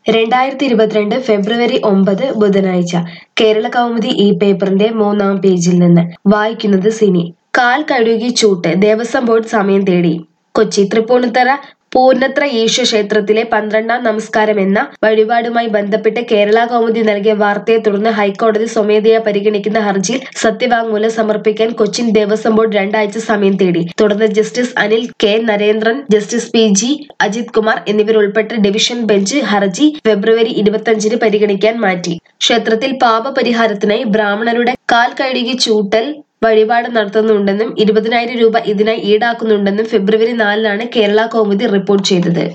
രണ്ടായിരത്തി ഇരുപത്തിരണ്ട് ഫെബ്രുവരി ഒമ്പത് ബുധനാഴ്ച കേരള കൗമുദി ഈ പേപ്പറിന്റെ മൂന്നാം പേജിൽ നിന്ന് വായിക്കുന്നത് സിനി കാൽ കഴുകി ചൂട്ട് ദേവസ്വം ബോർഡ് സമയം തേടി കൊച്ചി തൃപ്പൂണിത്തറ പൂർണ്ണത്ര ഈശ്വര ക്ഷേത്രത്തിലെ പന്ത്രണ്ടാം നമസ്കാരം എന്ന വഴിപാടുമായി ബന്ധപ്പെട്ട് കേരള കൗമുദി നൽകിയ വാർത്തയെ തുടർന്ന് ഹൈക്കോടതി സ്വമേധയാ പരിഗണിക്കുന്ന ഹർജിയിൽ സത്യവാങ്മൂലം സമർപ്പിക്കാൻ കൊച്ചിൻ ദേവസ്വം ബോർഡ് രണ്ടാഴ്ച സമയം തേടി തുടർന്ന് justice Anil K Narendran justice P G Ajith Kumar എന്നിവരുൾപ്പെട്ട ഡിവിഷൻ ബെഞ്ച് ഹർജി ഫെബ്രുവരി ഇരുപത്തിയഞ്ചിന് പരിഗണിക്കാൻ മാറ്റി ക്ഷേത്രത്തിൽ പാപപരിഹാരത്തിനായി ബ്രാഹ്മണരുടെ കാൽ കഴുകി ചൂട്ടൽ വഴിപാട് നടത്തുന്നുണ്ടെന്നും ഇരുപതിനായിരം രൂപ ഇതിനായി ഈടാക്കുന്നുണ്ടെന്നും ഫെബ്രുവരി നാലിനാണ് കേരള കൗമുദി റിപ്പോർട്ട് ചെയ്തത്